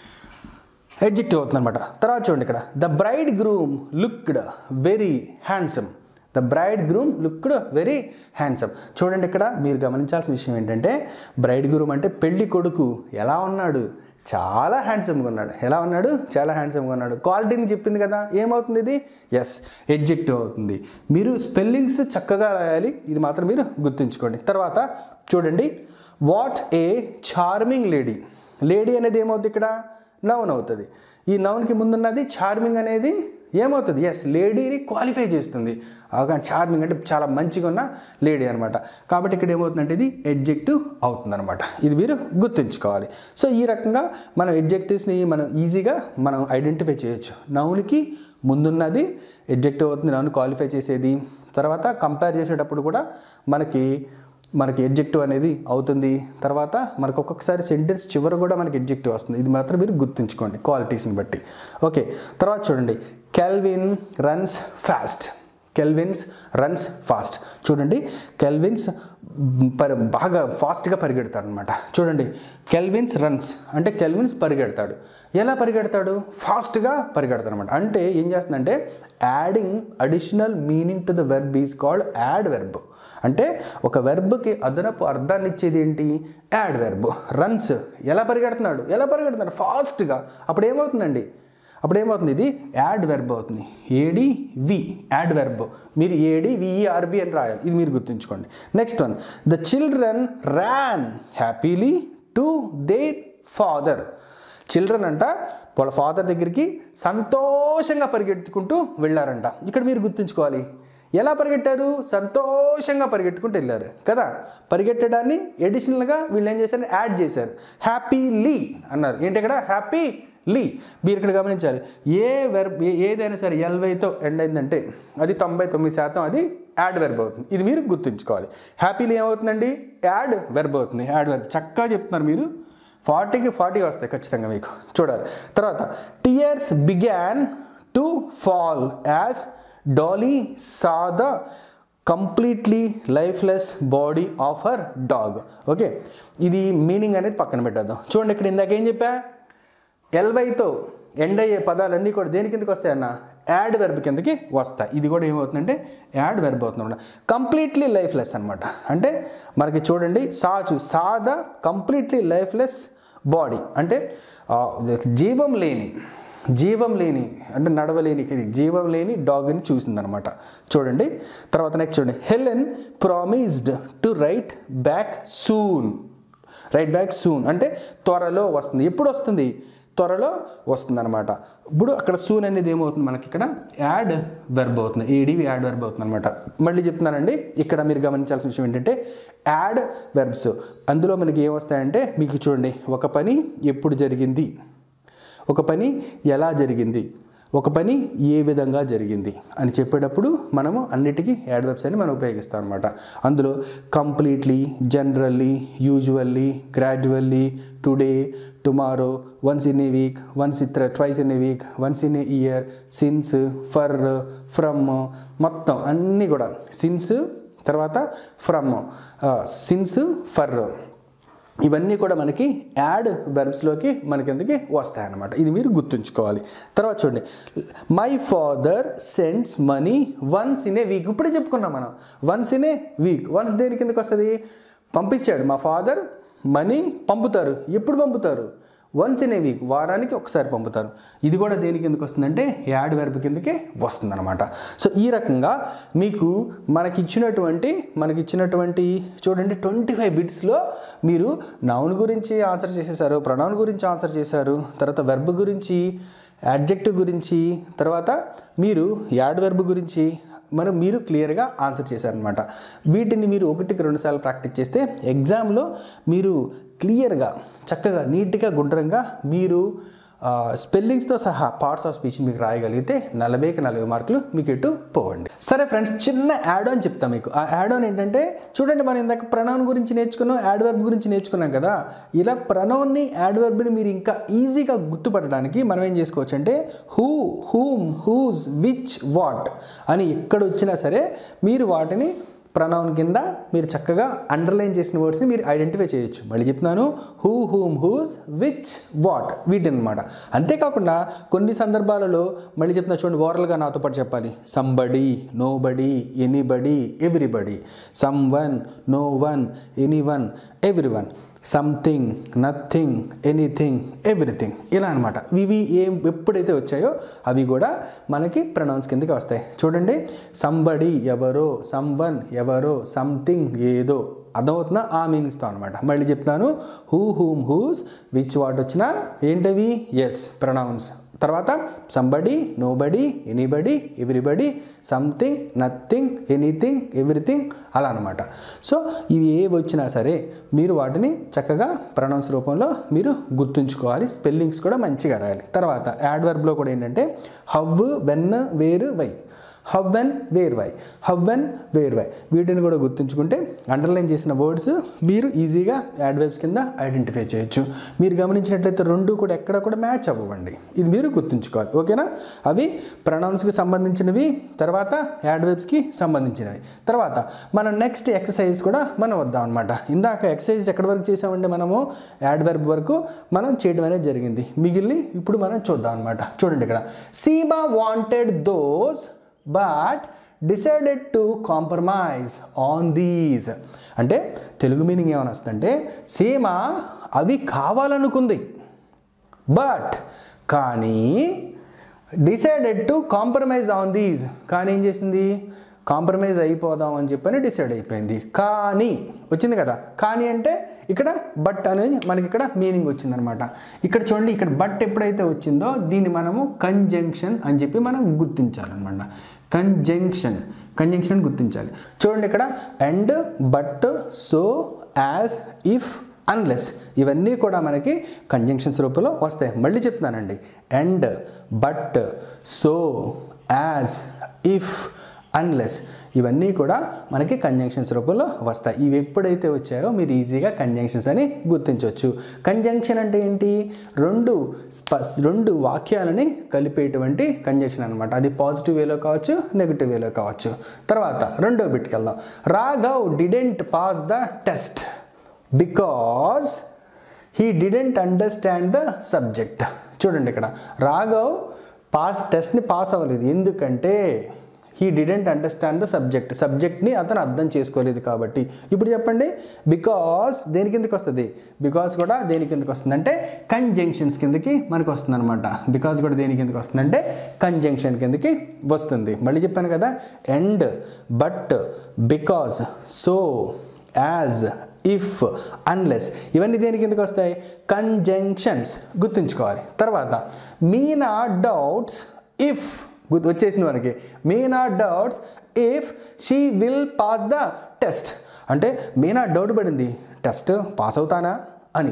ఎడ్జెక్టివ్ అవుతుంది అనమాట తర్వాత చూడండి ఇక్కడ the bridegroom looked very handsome the bridegroom looked very handsome చూడండి ఇక్కడ మీరు గమనించాల్సిన విషయం ఏంటంటే బ్రైడ్ గ్రూమ్ అంటే పెళ్లి కొడుకు ఎలా ఉన్నాడు చాలా హ్యాండ్సమ్గా ఉన్నాడు ఎలా ఉన్నాడు చాలా హ్యాండ్సమ్గా ఉన్నాడు క్వాలిటీని చెప్పింది కదా ఏమవుతుంది ఇది ఎస్ ఎడ్జెక్టివ్ అవుతుంది మీరు స్పెల్లింగ్స్ చక్కగా రాయాలి ఇది మాత్రం మీరు గుర్తుంచుకోండి తర్వాత చూడండి what a charming lady lady అనేది ఏమవుతుంది ఇక్కడ నౌన్ అవుతుంది ఈ నౌన్కి ముందున్నది చార్మింగ్ అనేది ఏమవుతుంది ఎస్ లేడీని క్వాలిఫై చేస్తుంది చార్మింగ్ అంటే చాలా మంచిగా ఉన్న లేడీ అనమాట కాబట్టి ఇక్కడ ఏమవుతుందంటే ఇది ఎడ్జెక్టివ్ అవుతుంది అనమాట ఇది మీరు గుర్తుంచుకోవాలి సో ఈ రకంగా మనం ఎడ్జెక్టివ్స్ని మనం ఈజీగా మనం ఐడెంటిఫై చేయొచ్చు నౌన్కి ముందున్నది ఎడ్జెక్టివ్ అవుతుంది నౌన్ క్వాలిఫై చేసేది తర్వాత కంపేర్ చేసేటప్పుడు కూడా మనకి మనకి ఎడ్జెక్టివ్ అనేది అవుతుంది తర్వాత మనకు ఒక్కొక్కసారి సెంటెన్స్ చివరి కూడా మనకి ఎడ్జెక్టివ్ వస్తుంది ఇది మాత్రం మీరు గుర్తుంచుకోండి క్వాలిటీస్ని బట్టి ఓకే తర్వాత చూడండి Kelvin runs fast Kelvins runs fast చూడండి కెల్విన్స్ పరి బాగా ఫాస్ట్గా పరిగెడతాడు అనమాట చూడండి కెల్విన్స్ రన్స్ అంటే కెల్విన్స్ పరిగెడతాడు ఎలా పరిగెడతాడు ఫాస్ట్గా పరిగెడతాడు అనమాట అంటే ఏం చేస్తుందంటే adding additional meaning to the verb is called adverb అంటే ఒక వెర్బ్కి అదనపు అర్థాన్ని ఇచ్చేది ఏంటి యాడ్ వెర్బ్ రన్స్ ఎలా పరిగెడుతున్నాడు ఎలా పరిగెడుతున్నాడు ఫాస్ట్గా అప్పుడు ఏమవుతుందండి అప్పుడు ఏమవుతుంది ఇది యాడ్ వెర్బ్ అవుతుంది ఏడి వి యాడ్ వెర్బ్ మీరు ఏడి విఈఆర్బి అని రాయాలి ఇది మీరు గుర్తుంచుకోండి next one the children ran happily to their father children అంట వాళ్ళ ఫాదర్ దగ్గరికి సంతోషంగా పరిగెత్తుకుంటూ వెళ్ళారంట ఇక్కడ మీరు గుర్తుంచుకోవాలి ఎలా పరిగెట్టారు సంతోషంగా పరిగెట్టుకుంటూ వెళ్ళారు కదా పరిగెట్టడాన్ని ఎడిషనల్గా వీళ్ళు ఏం చేశారు యాడ్ చేశారు హ్యాపీలీ అన్నారు ఏంటి ఇక్కడ హ్యాపీ లీ మీరు ఇక్కడ గమనించాలి ఏ వెర్బ్ ఏదైనా సరే ఎల్వైతో ఎండ్ అయిందంటే అది తొంభై తొమ్మిది శాతం అది యాడ్ వెర్బ్ అవుతుంది ఇది మీరు గుర్తుంచుకోవాలి హ్యాపీలీ ఏమవుతుందండి యాడ్ వెర్బ్ అవుతుంది యాడ్ వెర్బ్ చక్కగా చెప్తున్నారు మీరు ఫార్టీకి ఫార్టీ వస్తాయి ఖచ్చితంగా మీకు చూడాలి తర్వాత tears began to fall as Dolly saw the completely lifeless body of her dog okay ఇది మీనింగ్ అనేది పక్కన పెట్టేద్దాం చూడండి ఇక్కడ ఇందాక ఏం చెప్పా ఎల్వైతో ఎండ్ అయ్యే పదాలన్నీ కూడా దేని కిందకి వస్తాయన్న యాడ్ వెర్బ్ కిందకి వస్తాయి ఇది కూడా ఏమవుతుందంటే యాడ్ వెర్బ్ అవుతుంది కంప్లీట్లీ లైఫ్లెస్ అనమాట అంటే మనకి చూడండి సాచు సాద కంప్లీట్లీ లైఫ్లెస్ బాడీ అంటే ఆ, జీవం లేని జీవం లేని అంటే నడవలేని జీవం లేని డాగ్ని చూసిందనమాట చూడండి తర్వాత నెక్స్ట్ చూడండి Helen promised to write back soon write back soon అంటే త్వరలో వస్తుంది ఎప్పుడు వస్తుంది త్వరలో వస్తుంది అనమాట ఇప్పుడు అక్కడ సూన్ అనేది ఏమవుతుంది మనకి ఇక్కడ యాడ్ వెర్బ్ అవుతుంది ఏడివి యాడ్ వెర్బ్ అవుతుంది అనమాట మళ్ళీ చెప్తున్నానండి ఇక్కడ మీరు గమనించాల్సిన విషయం ఏంటంటే యాడ్ వెర్బ్స్ అందులో మనకి ఏమొస్తాయంటే మీకు చూడండి ఒక పని ఎప్పుడు జరిగింది ఒక పని ఎలా జరిగింది ఒక పని ఏ విధంగా జరిగింది అని చెప్పేటప్పుడు మనము అన్నిటికీ యాడ్ వెబ్స్ అని మనం ఉపయోగిస్తాం అనమాట అందులో completely generally usually gradually today tomorrow once in a week once ఇతర twice in a week once in a year since for from మొత్తం అన్నీ కూడా సిన్స్ తర్వాత ఫ్రమ్ సిన్స్ ఫర్ ఇవన్నీ కూడా మనకి యాడ్ వెర్బ్స్లోకి మనకి ఎందుకు వస్తాయన్నమాట ఇది మీరు గుర్తుంచుకోవాలి తర్వాత చూడండి my father sends money once in a week ఇప్పుడే చెప్పుకున్నాం మనం once in a week once దేని కిందకి వస్తుంది పంపించాడు మా ఫాదర్ మనీ పంపుతారు ఎప్పుడు పంపుతారు వన్స్ ఇన్ ఏ వీక్ వారానికి ఒకసారి పంపుతారు ఇది కూడా దేని కిందకి వస్తుందంటే యాడ్ వెర్బ్ కిందకే వస్తుందన్నమాట సో ఈ రకంగా మీకు మనకి ఇచ్చినటువంటి మనకి ఇచ్చినటువంటి చూడండి ట్వంటీ ఫైవ్ బిట్స్లో మీరు నౌన్ గురించి ఆన్సర్ చేసేసారు ప్రొనౌన్ గురించి ఆన్సర్ చేశారు తర్వాత వెర్బ్ గురించి యాడ్జెక్టివ్ గురించి తర్వాత మీరు యాడ్ వెర్బ్ గురించి మనం మీరు క్లియర్గా ఆన్సర్ చేశారనమాట వీటిని మీరు ఒకటికి రెండు సార్లు ప్రాక్టీస్ చేస్తే ఎగ్జామ్లో మీరు క్లియర్గా చక్కగా నీట్గా గుండ్రంగా మీరు స్పెల్లింగ్స్తో సహా పార్ట్స్ ఆఫ్ స్పీచ్ మీకు రాయగలిగితే నలభైకి నలభై మార్కులు మీకు ఎటు పోవండి సరే ఫ్రెండ్స్ చిన్న యాడ్ ఆన్ చెప్తాం మీకు ఆ యాడ్ ఆన్ ఏంటంటే చూడండి మనం ఇందాక ప్రనౌన్ గురించి నేర్చుకున్నాం యాడ్ వర్బ్ గురించి నేర్చుకున్నాం కదా ఇలా ప్రనౌన్ని యాడ్ వర్బ్ని మీరు ఇంకా ఈజీగా గుర్తుపట్టడానికి మనం ఏం చేసుకోవచ్చు అంటే who whom whose which what అని ఎక్కడ వచ్చినా సరే మీరు వాటిని ప్రనౌన్ కింద మీరు చక్కగా అండర్లైన్ చేసిన వర్డ్స్ని మీరు ఐడెంటిఫై చేయొచ్చు మళ్ళీ చెప్తున్నాను who whom whose which what వీటి అనమాట అంతేకాకుండా కొన్ని సందర్భాలలో మళ్ళీ చెప్తున్నా చూడండి ఓరల్గా నాతో పాటు చెప్పాలి somebody nobody anybody everybody someone no one anyone everyone something nothing anything everything ఇలా అనమాట ఇవి ఏం ఎప్పుడైతే వచ్చాయో అవి కూడా మనకి ప్రొనౌన్స్ కిందకి వస్తాయి చూడండి సంబడి ఎవరో సంవన్ ఎవరో సంథింగ్ ఏదో అర్థమవుతున్నా ఆ మీనింగ్స్తో అనమాట మళ్ళీ చెప్తాను who whom whose which what వచ్చినా ఏంటవి ఎస్ ప్రొనౌన్స్ తర్వాత somebody nobody anybody everybody something nothing anything everything అలా అనమాట సో ఇవి ఏ వచ్చినా సరే మీరు వాటిని చక్కగా ప్రొనౌన్స్ రూపంలో మీరు గుర్తుంచుకోవాలి స్పెల్లింగ్స్ కూడా మంచిగా రాయాలి తర్వాత యాడ్ వర్బ్లో కూడా ఏంటంటే how when where why how when where why how when where why వీటిని కూడా గుర్తుంచుకుంటే అండర్లైన్ చేసిన వర్డ్స్ మీరు ఈజీగా యాడ్ వెబ్స్ కింద ఐడెంటిఫై చేయొచ్చు మీరు గమనించినట్లయితే రెండు కూడా ఎక్కడ కూడా మ్యాచ్ అవ్వండి ఇది మీరు గుర్తుంచుకోవాలి ఓకేనా అవి ప్రొనౌన్స్కి సంబంధించినవి తర్వాత యాడ్ వెబ్స్కి సంబంధించినవి తర్వాత మనం నెక్స్ట్ ఎక్సర్సైజ్ కూడా మనం వద్దాం అనమాట ఇందాక ఎక్సర్సైజ్ ఎక్కడి వరకు చేసామంటే మనము యాడ్ వెర్బ్ వరకు మనం చేయడం అనేది జరిగింది మిగిలిన ఇప్పుడు మనం చూద్దాం అనమాట చూడండి ఇక్కడ Seema wanted those but decided to compromise on these అంటే తెలుగు మీనింగ్ ఏమైనా వస్తుందంటే సీమ అవి కావాలనుకుంది బట్ కానీ decided to compromise on these కానీ ఏం చేసింది కాంప్రమైజ్ అయిపోదాం అని చెప్పని డిసైడ్ అయిపోయింది కానీ వచ్చింది కదా కానీ అంటే ఇక్కడ బట్ అనేది మనకి ఇక్కడ మీనింగ్ వచ్చిందనమాట ఇక్కడ చూడండి ఇక్కడ బట్ ఎప్పుడైతే వచ్చిందో దీన్ని మనము కంజంక్షన్ అని చెప్పి మనం గుర్తించాలన్నమాట కంజంక్షన్ కంజంక్షన్ గుర్తించాలి చూడండి ఇక్కడ and but so as if unless ఇవన్నీ కూడా మనకి కంజంక్షన్స్ రూపంలో వస్తాయి మళ్ళీ చెప్తున్నానండి and but so as if unless ఇవన్నీ కూడా మనకి కంజంక్షన్స్ రూపంలో వస్తాయి ఇవి ఎప్పుడైతే వచ్చాయో మీరు ఈజీగా కంజంక్షన్స్ అని గుర్తించవచ్చు కంజంక్షన్ అంటే ఏంటి రెండు స్ప రెండు వాక్యాలని కలిపేటువంటి కంజంక్షన్ అనమాట అది పాజిటివ్ వేలో కావచ్చు నెగిటివ్ వేలో కావచ్చు తర్వాత రెండో బిట్కి వెళ్దాం Raghav didn't pass the test because he didn't understand the subject చూడండి ఇక్కడ రాఘవ్ పాస్ టెస్ట్ని పాస్ అవ్వలేదు ఎందుకంటే he didn't understand the subject సబ్జెక్ట్ని అతను అర్థం చేసుకోలేదు కాబట్టి ఇప్పుడు చెప్పండి బికాస్ దేని కిందకి వస్తుంది బికాస్ కూడా దేని కిందకి వస్తుంది అంటే కంజంక్షన్స్ కిందకి మనకు వస్తుంది అనమాట బికాస్ కూడా దేని కిందకి వస్తుంది అంటే కంజంక్షన్ కిందకి వస్తుంది మళ్ళీ చెప్పాను కదా and but because so as if unless ఇవన్నీ దేని కిందకి వస్తాయి కంజంక్షన్స్ గుర్తుంచుకోవాలి తర్వాత మీనా డౌట్స్ ఇఫ్ గుర్తు వచ్చేసింది మనకి Meena doubts if she will pass the test అంటే మీనా డౌట్ పడింది టెస్ట్ పాస్ అవుతానా అని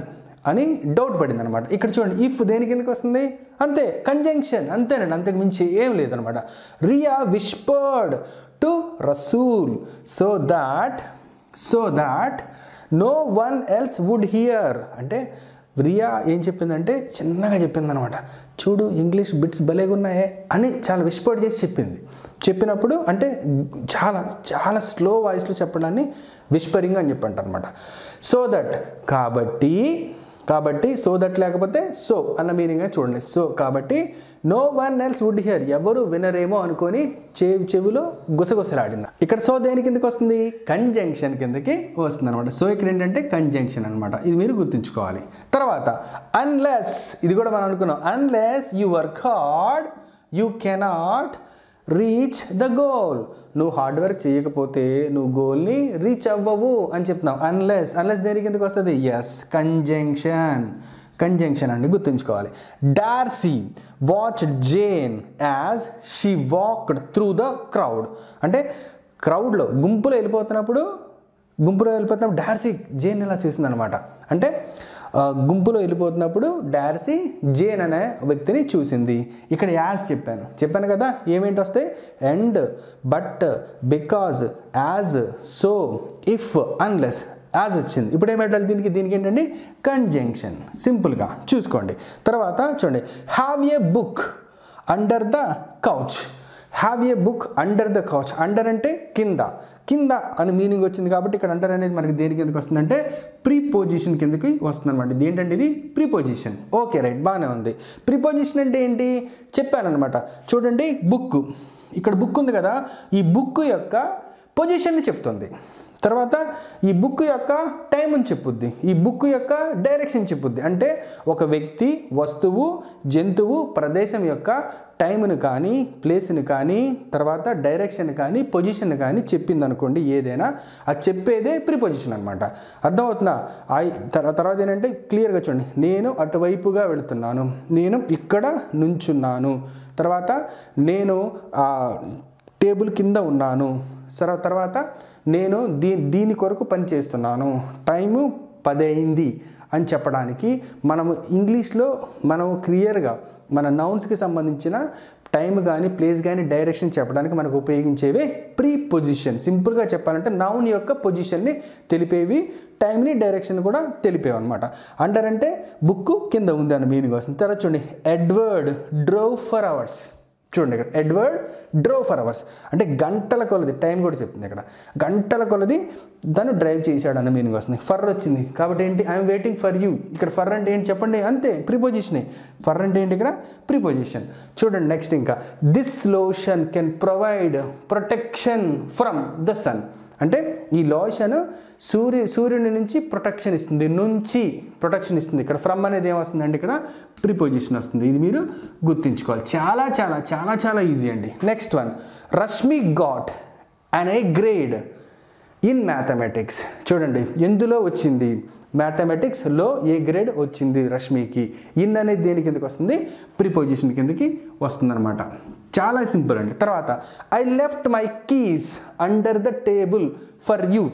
అని డౌట్ పడింది అనమాట ఇక్కడ చూడండి ఇఫ్ దేని కిందకి వస్తుంది అంతే కంజంక్షన్ అంతేనండి అంతకు మించి ఏం లేదనమాట Riya whispered to Rasool so that so that no one else would hear అంటే రియా ఏం చెప్పిందంటే చిన్నగా చెప్పిందనమాట చూడు ఇంగ్లీష్ బిట్స్ భలేగా ఉన్నాయే అని చాలా విస్పర్డ్ చేసి చెప్పింది చెప్పినప్పుడు అంటే చాలా చాలా స్లో వాయిస్లో చెప్పడాన్ని విస్పరింగ్ అని చెప్పంటారు అనమాట సో దట్ కాబట్టి కాబట్టి సో దట్ లేకపోతే సో అన్న మీనింగ్ చూడండి సో కాబట్టి no one else would hear ఎవరు వినరేమో అనుకొని చెవి చెవిలో గుసగుసలాడింది ఇక్కడ సో దేని కిందకి వస్తుంది కంజంక్షన్ కిందకి వస్తుంది అనమాట సో ఇక్కడ ఏంటంటే కంజంక్షన్ అనమాట ఇది మీరు గుర్తుంచుకోవాలి తర్వాత అన్లెస్ ఇది కూడా మనం అనుకున్నాం unless you work hard you cannot reach the goal నువ్వు హార్డ్ వర్క్ చేయకపోతే నువ్వు గోల్ని రీచ్ అవ్వవు అని చెప్తున్నావు అన్లెస్ అన్లెస్ దేనికి ఎందుకు వస్తుంది ఎస్ కంజంక్షన్ కంజంక్షన్ అండి గుర్తుంచుకోవాలి Darcy watch Jane as she walked through the crowd అంటే క్రౌడ్లో గుంపులో వెళ్ళిపోతున్నప్పుడు గుంపులో వెళ్ళిపోతున్నప్పుడు డార్సీ జేన్ ఇలా చేసింది అనమాట అంటే ఆ, గుంపులో వెళ్ళిపోతున్నప్పుడు డార్సీ జేన్ అనే వ్యక్తిని చూసింది ఇక్కడ యాజ్ చెప్పాను చెప్పాను కదా ఏమేంటి వస్తాయి and but because as so if unless as వచ్చింది ఇప్పుడు ఏమంటారు దీనికి దీనికి ఏంటండి కంజంక్షన్ సింపుల్గా చూసుకోండి తర్వాత చూడండి have a book under the couch have a book under the couch under అంటే కింద కింద అని మీనింగ్ వచ్చింది కాబట్టి ఇక్కడ అండర్ అనేది మనకి దేని కిందకి వస్తుందంటే ప్రీ పొజిషన్ కిందకి వస్తుంది అనమాట ఇది ఏంటంటే ఇది ప్రీ పొజిషన్ ఓకే రైట్ బాగానే ఉంది ప్రీ పొజిషన్ అంటే ఏంటి చెప్పానమాట చూడండి బుక్ ఇక్కడ బుక్ ఉంది కదా ఈ బుక్ యొక్క పొజిషన్ని చెప్తుంది తర్వాత ఈ బుక్ యొక్క టైం అని చెప్పుద్ది ఈ బుక్ యొక్క డైరెక్షన్ చెప్పుద్ది అంటే ఒక వ్యక్తి వస్తువు జంతువు ప్రదేశం యొక్క టైంను కానీ ప్లేస్ని కానీ తర్వాత డైరెక్షన్ కానీ పొజిషన్ కానీ చెప్పింది అనుకోండి ఏదైనా అది చెప్పేదే ప్రిపొజిషన్ అనమాట అర్థమవుతుందా ఆ తర్వా- తర్వాత ఏంటంటే క్లియర్గా చూడండి నేను అటువైపుగా వెళుతున్నాను నేను ఇక్కడ నుంచున్నాను తర్వాత నేను ఆ టేబుల్ కింద ఉన్నాను సర తర్వాత నేను దీ దీని కొరకు పని చేస్తున్నాను టైము పది అయింది అని చెప్పడానికి మనము ఇంగ్లీష్లో మనం క్లియర్గా మన నౌన్స్కి సంబంధించిన టైం కానీ ప్లేస్ కానీ డైరెక్షన్ చెప్పడానికి మనకు ఉపయోగించేవే ప్రీ పొజిషన్ సింపుల్గా చెప్పాలంటే నౌన్ యొక్క పొజిషన్ని తెలిపేవి టైంని డైరెక్షన్ కూడా తెలిపేవి అనమాట అండర్ అంటే బుక్ కింద ఉంది అని మీనింగ్ వస్తుంది తర్వాత చూడండి ఎడ్వర్డ్ డ్రోవ్ ఫర్ అవర్స్ చూడండి ఇక్కడ ఎడ్వర్డ్ డ్రో ఫర్ అవర్స్ అంటే గంటల కొలది టైం కూడా చెప్తుంది ఇక్కడ గంటల కొలది దాన్ని డ్రైవ్ చేశాడు అన్న మీనింగ్ వస్తుంది ఫర్ వచ్చింది కాబట్టి ఏంటి ఐఎమ్ వెయిటింగ్ ఫర్ యూ ఇక్కడ ఫర్ అంటే ఏంటి చెప్పండి అంతే ప్రిపోజిషనే ఫర్ అంటే ఏంటి ఇక్కడ ప్రిపోజిషన్ చూడండి నెక్స్ట్ ఇంకా this lotion can provide protection from the sun అంటే ఈ లోషన్ సూర్య సూర్యుని నుంచి ప్రొటెక్షన్ ఇస్తుంది నుంచి ప్రొటెక్షన్ ఇస్తుంది ఇక్కడ ఫ్రమ్ అనేది ఏమొస్తుందండి ఇక్కడ ప్రిపోజిషన్ వస్తుంది ఇది మీరు గుర్తుంచుకోవాలి చాలా చాలా చాలా చాలా ఈజీ అండి next one Rashmi got an A grade in mathematics చూడండి ఎందులో వచ్చింది మ్యాథమెటిక్స్లో ఏ గ్రేడ్ వచ్చింది రష్మికి ఇన్ అనేది దేని కిందకి వస్తుంది ప్రిపోజిషన్ కిందకి వస్తుందన్నమాట చాలా సింపుల్ అండి తర్వాత I left my keys under the table for you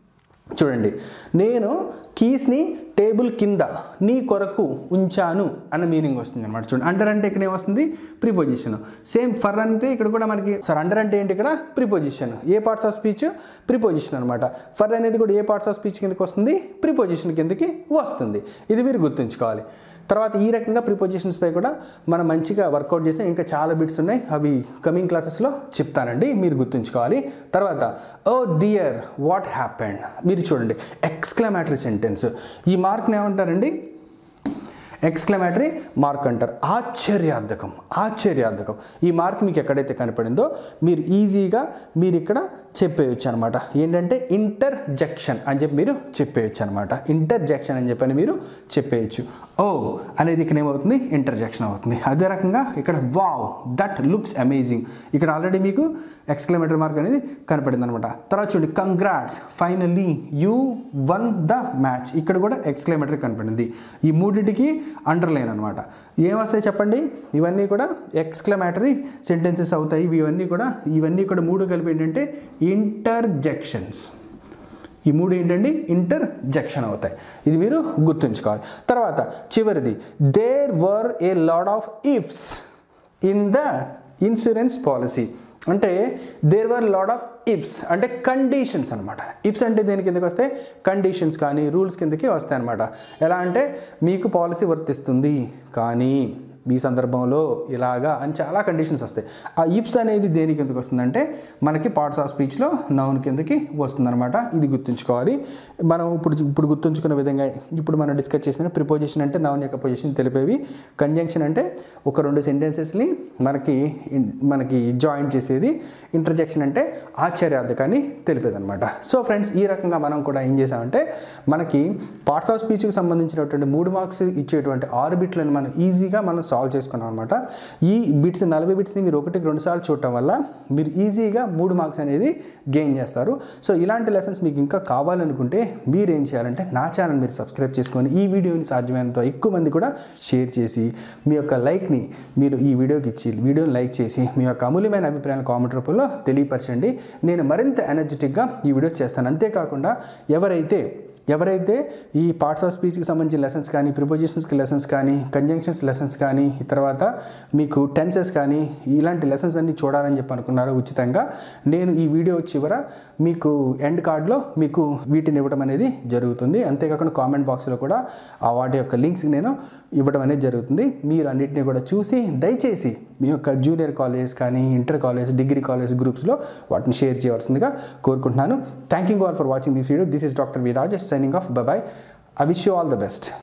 చూడండి నేను కీస్ని టేబుల్ కింద నీ కొరకు ఉంచాను అన్న మీనింగ్ వస్తుంది అనమాట చూడండి అండర్ అంటే ఇక్కడ ఏమొస్తుంది ప్రిపోజిషన్ సేమ్ ఫర్ అంటే ఇక్కడ కూడా మనకి సార్ అండర్ అంటే ఏంటి ఇక్కడ ప్రిపోజిషన్ ఏ పార్ట్స్ ఆఫ్ స్పీచ్ ప్రిపోజిషన్ అనమాట ఫర్ అనేది కూడా ఏ పార్ట్స్ ఆఫ్ స్పీచ్ కిందకి వస్తుంది ప్రిపోజిషన్ కిందకి వస్తుంది ఇది మీరు గుర్తుంచుకోవాలి తర్వాత ఈ రకంగా ప్రిపోజిషన్స్ పై కూడా మనం మంచిగా వర్కౌట్ చేస్తే ఇంకా చాలా బిట్స్ ఉన్నాయి అవి కమింగ్ క్లాసెస్లో చెప్తానండి మీరు గుర్తుంచుకోవాలి తర్వాత ఓ డియర్ వాట్ హ్యాపెండ్ మీరు చూడండి ఎక్స్క్లమేటరీ సెంటెన్స్ ఈ మార్క్ని ఏమంటారండి ఎక్స్క్లమేటరీ మార్క్ అంటారు ఆశ్చర్యార్థకం ఆశ్చర్యార్థకం ఈ మార్క్ మీకు ఎక్కడైతే కనపడిందో మీరు ఈజీగా మీరు ఇక్కడ చెప్పేయచ్చు అనమాట ఏంటంటే ఇంటర్జెక్షన్ అని చెప్పి మీరు చెప్పేయచ్చు అనమాట ఇంటర్జెక్షన్ అని చెప్పని మీరు చెప్పేయచ్చు ఓ అనేది ఇక్కడ ఏమవుతుంది ఇంటర్జెక్షన్ అవుతుంది అదే రకంగా ఇక్కడ వావ్ దట్ లుక్స్ అమేజింగ్ ఇక్కడ ఆల్రెడీ మీకు ఎక్స్క్లమేటరీ మార్క్ అనేది కనపడింది అనమాట తర్వాత చూడండి congrats finally you won the match ఇక్కడ కూడా ఎక్స్క్లమేటరీ కనపడింది ఈ మూడింటికి అండర్లైన్ అనమాట ఏమొస్తాయి చెప్పండి ఇవన్నీ కూడా ఎక్స్క్లమేటరీ సెంటెన్సెస్ అవుతాయి ఇవన్నీ కూడా ఇవన్నీ కూడా మూడు కలిపి ఏంటంటే ఇంటర్జెక్షన్స్ ఈ మూడు ఏంటండి ఇంటర్జెక్షన్ అవుతాయి ఇది మీరు గుర్తుంచుకోవాలి తర్వాత చివరిది there were a lot of ifs in the insurance policy అంటే there were lot of ifs అంటే కండిషన్స్ అనమాట ఇఫ్స్ అంటే దేని కిందకి వస్తే కండిషన్స్ కానీ రూల్స్ కిందకి వస్తాయి అనమాట ఎలా అంటే మీకు పాలసీ వర్తిస్తుంది కానీ ఈ సందర్భంలో ఇలాగా అని చాలా కండిషన్స్ వస్తాయి ఆ ఇఫ్స్ అనేది దేని కిందకి వస్తుందంటే మనకి పార్ట్స్ ఆఫ్ స్పీచ్లో నౌన్ కిందకి వస్తుందన్నమాట ఇది గుర్తుంచుకోవాలి మనం ఇప్పుడు ఇప్పుడు గుర్తుంచుకున్న విధంగా ఇప్పుడు మనం డిస్కస్ చేసిన ప్రిపోజిషన్ అంటే నౌన్ యొక్క పొజిషన్ తెలిపేవి కంజంక్షన్ అంటే ఒక రెండు సెంటెన్సెస్ని మనకి మనకి జాయిన్ చేసేది ఇంటర్జెక్షన్ అంటే ఆశ్చర్యార్థకాన్ని తెలిపేది అనమాట సో ఫ్రెండ్స్ ఈ రకంగా మనం కూడా ఏం చేసామంటే మనకి పార్ట్స్ ఆఫ్ స్పీచ్కి సంబంధించినటువంటి మూడు మార్క్స్ ఇచ్చేటువంటి ఆరు బిట్లను మనం ఈజీగా మనం సాల్వ్ చేసుకున్నాం అనమాట ఈ బిట్స్ నలభై బిట్స్ని మీరు ఒకటికి రెండు సార్లు చూడటం వల్ల మీరు ఈజీగా మూడు మార్క్స్ అనేది గెయిన్ చేస్తారు సో ఇలాంటి లెసన్స్ మీకు ఇంకా కావాలనుకుంటే మీరు ఏం చేయాలంటే నా ఛానల్ మీరు సబ్స్క్రైబ్ చేసుకొని ఈ వీడియోని సాధ్యమైనంత ఎక్కువ మంది కూడా షేర్ చేసి మీ యొక్క లైక్ని మీరు ఈ వీడియోకి ఇచ్చి వీడియోని లైక్ చేసి మీ యొక్క అమూల్యమైన అభిప్రాయాలు కామెంట్ రూపంలో తెలియపరచండి నేను మరింత ఎనర్జెటిక్గా ఈ వీడియోస్ చేస్తాను అంతేకాకుండా ఎవరైతే ఎవరైతే ఈ పార్ట్స్ ఆఫ్ స్పీచ్కి సంబంధించిన లెసన్స్ కానీ ప్రిపోజిషన్స్కి లెసన్స్ కానీ కంజంక్షన్స్ లెసన్స్ కానీ తర్వాత మీకు టెన్సెస్ కానీ ఇలాంటి లెసన్స్ అన్ని చూడాలని చెప్పి అనుకున్నారో ఉచితంగా నేను ఈ వీడియో చివర మీకు ఎండ్ కార్డ్లో మీకు వీటిని ఇవ్వడం అనేది జరుగుతుంది అంతేకాకుండా కామెంట్ బాక్స్లో కూడా ఆ వాటి యొక్క లింక్స్ నేను ఇవ్వడం అనేది జరుగుతుంది మీరు అన్నింటినీ కూడా చూసి దయచేసి మీ యొక్క జూనియర్ కాలేజ్ కానీ ఇంటర్ కాలేజ్ డిగ్రీ కాలేజ్ గ్రూప్స్లో వాటిని షేర్ చేయవలసిందిగా కోరుకుంటున్నాను thank you all for watching this video this is doctor V Rajesh signing off bye I wish you all the best